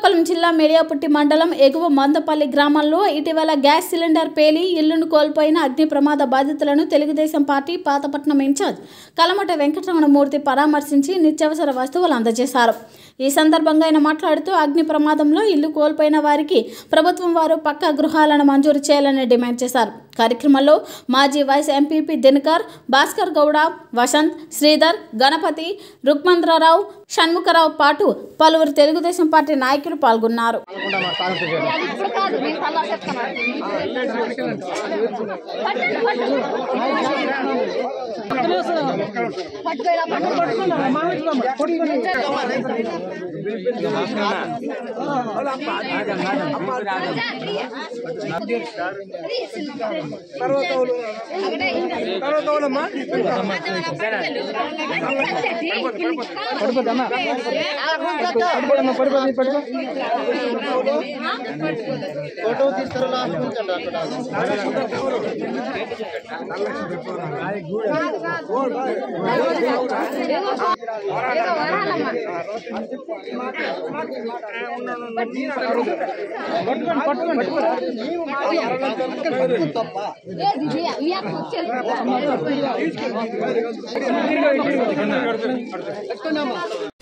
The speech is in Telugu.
శ్రీకాకుళం జిల్లా మేడియాపుట్టి మండలం ఎగువ మందపల్లి గ్రామంలో ఇటీవల గ్యాస్ సిలిండర్ పేలి ఇల్లును కోల్పోయిన అగ్ని ప్రమాద బాధితులను తెలుగుదేశం పార్టీ పాతపట్నం ఇన్ఛార్జ్ కలమట వెంకటరమణమూర్తి పరామర్శించి నిత్యావసర వస్తువులు అందజేశారు ఈ సందర్భంగా ఆయన మాట్లాడుతూ అగ్ని ప్రమాదంలో ఇల్లు కోల్పోయిన వారికి ప్రభుత్వం వారు పక్కా గృహాలను మంజూరు చేయాలని డిమాండ్ చేశారు కార్యక్రమంలో మాజీ వైస్ ఎంపీపీ దినకర్ భాస్కర్ గౌడ వసంత్ శ్రీధర్ గణపతి రుక్మంద్రరావు షణ్ముఖరావు పాటు పలువురు తెలుగుదేశం పార్టీ నాయకులు పాల్గొన్నారు ఇప్పుడు కాదు నేను కల్లా చెప్తాను ఫోటో తీసుకురా లాస్ట్ ఉంచండి అక్కడ మీ అక్క వచ్చేది